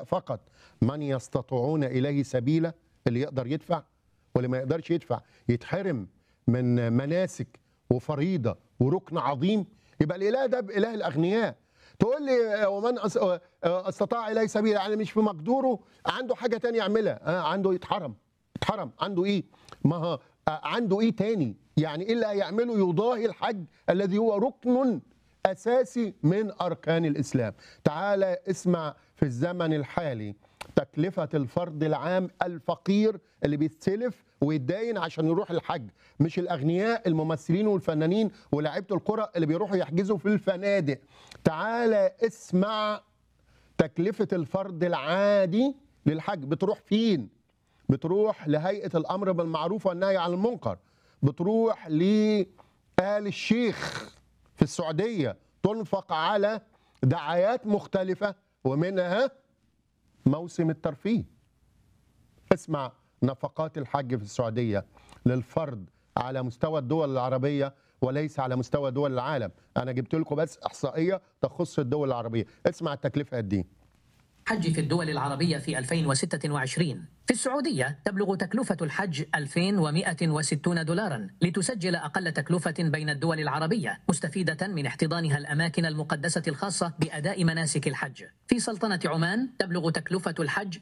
فقط من يستطيعون اليه سبيلا اللي يقدر يدفع واللي ما يقدرش يدفع يتحرم من مناسك وفريضه وركن عظيم يبقى الاله ده باله الاغنياء تقول لي آه، ومن أس- آه، آه، استطاع اليه سبيلا يعني مش في مقدوره عنده حاجه تانية يعملها آه، عنده يتحرم اتحرم عنده ايه ما هو آه، عنده ايه تاني يعني ايه اللي هيعمله يضاهي الحج الذي هو ركن اساسي من اركان الاسلام تعالى اسمع في الزمن الحالي تكلفة الفرد العام الفقير اللي بيستلف ويتداين عشان يروح الحج مش الأغنياء الممثلين والفنانين ولاعيبة الكرة اللي بيروحوا يحجزوا في الفنادق تعالى اسمع تكلفة الفرد العادي للحج بتروح فين بتروح لهيئة الأمر بالمعروف والنهي عن المنكر بتروح لآل الشيخ في السعودية تنفق على دعايات مختلفة ومنها موسم الترفيه اسمع نفقات الحج في السعودية للفرد على مستوى الدول العربية وليس على مستوى دول العالم أنا جبت لكم بس إحصائية تخص الدول العربية اسمع التكلفة قد إيه الحج في الدول العربية في 2026 في السعودية تبلغ تكلفة الحج 2160 دولارا لتسجل أقل تكلفة بين الدول العربية مستفيدة من احتضانها الأماكن المقدسة الخاصة بأداء مناسك الحج في سلطنة عمان تبلغ تكلفة الحج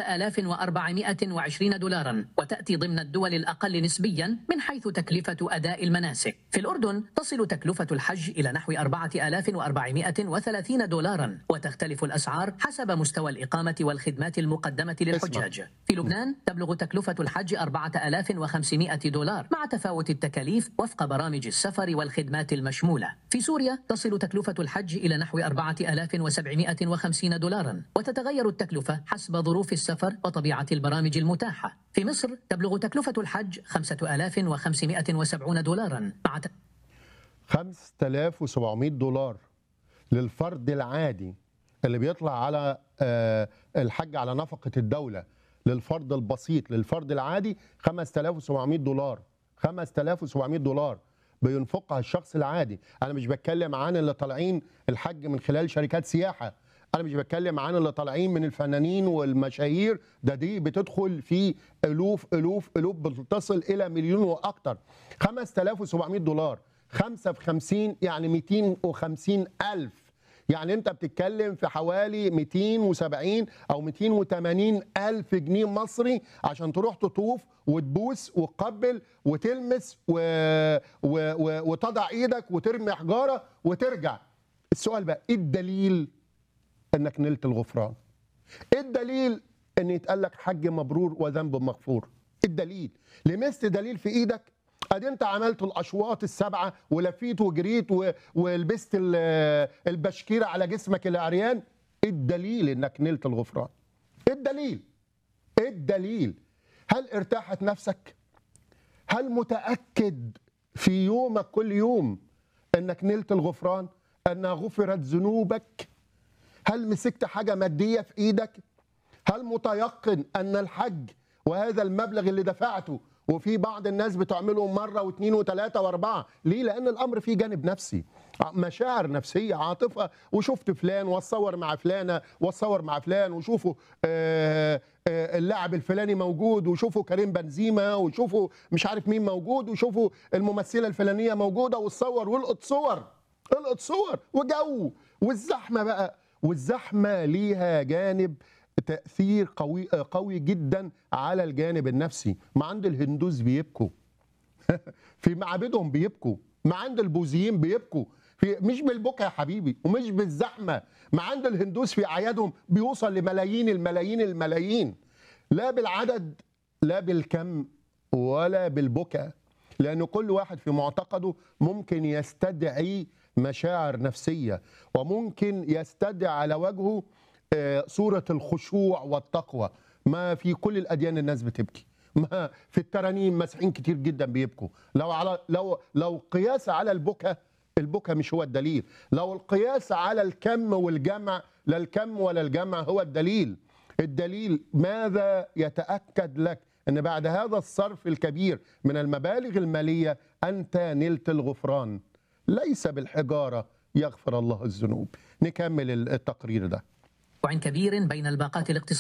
3420 دولارا وتأتي ضمن الدول الأقل نسبيا من حيث تكلفة أداء المناسك في الأردن تصل تكلفة الحج إلى نحو 4430 دولارا وتختلف الأسعار حسب مستوى الإقامة والخدمات المقدمة للحجاج في لبنان تبلغ تكلفة الحج 4500 دولار مع تفاوت التكاليف وفق برامج السفر والخدمات المشمولة في سوريا تصل تكلفة الحج إلى نحو 4750 دولارا وتتغير التكلفة حسب ظروف السفر وطبيعة البرامج المتاحة في مصر تبلغ تكلفة الحج 5570 دولارا مع ت... 5700 دولار للفرد العادي اللي بيطلع على آه، الحج على نفقة الدولة للفرد البسيط للفرد العادي 5700 دولار 5700 دولار بينفقها الشخص العادي انا مش بتكلم عن اللي طالعين الحج من خلال شركات سياحة انا مش بتكلم عن اللي طالعين من الفنانين والمشاهير ده دي بتدخل في الوف الوف الوف بتصل الى مليون واكتر 5700 دولار 5 في 50 يعني 250 الف يعني انت بتتكلم في حوالي 270 او 280 الف جنيه مصري عشان تروح تطوف وتبوس وتقبل وتلمس و... و... و... وتضع ايدك وترمي حجاره وترجع السؤال بقى ايه الدليل انك نلت الغفران ايه الدليل ان يتقال لك حج مبرور وذنب مغفور إيه الدليل لمست دليل في ايدك ادي انت عملت الاشواط السبعه ولفيت وجريت و- ولبست ال- البشكيره على جسمك العريان ايه الدليل انك نلت الغفران ايه الدليل ايه الدليل هل ارتاحت نفسك هل متاكد في يومك كل يوم انك نلت الغفران انها غفرت ذنوبك هل مسكت حاجه ماديه في ايدك هل متيقن ان الحج وهذا المبلغ اللي دفعته وفي بعض الناس بتعمله مره واثنين وثلاثه واربعه ليه لان الامر فيه جانب نفسي مشاعر نفسيه عاطفه وشفت فلان واتصور مع فلانه واتصور مع فلان وشوفوا آه، آه، اللاعب الفلاني موجود وشوفوا كريم بنزيما وشوفوا مش عارف مين موجود وشوفوا الممثله الفلانيه موجوده وتصور والقط صور القط صور وجو والزحمه بقى والزحمه ليها جانب تاثير قوي قوي جدا على الجانب النفسي ما عند الهندوس بيبكوا في معابدهم بيبكوا ما عند البوذيين بيبكوا في مش بالبكا يا حبيبي ومش بالزحمه ما عند الهندوس في اعيادهم بيوصل لملايين الملايين الملايين لا بالعدد لا بالكم ولا بالبكا لان كل واحد في معتقده ممكن يستدعي مشاعر نفسيه وممكن يستدعي على وجهه آه، صوره الخشوع والتقوى ما في كل الاديان الناس بتبكي ما في الترانيم مسيحيين كتير جدا بيبكوا لو على لو لو قياس على البكا البكا مش هو الدليل لو القياس على الكم والجمع لا الكم ولا الجمع هو الدليل الدليل ماذا يتأكد لك أن بعد هذا الصرف الكبير من المبالغ المالية أنت نلت الغفران ليس بالحجارة يغفر الله الذنوب نكمل التقرير ده كبير بين الباقات الاقتصادية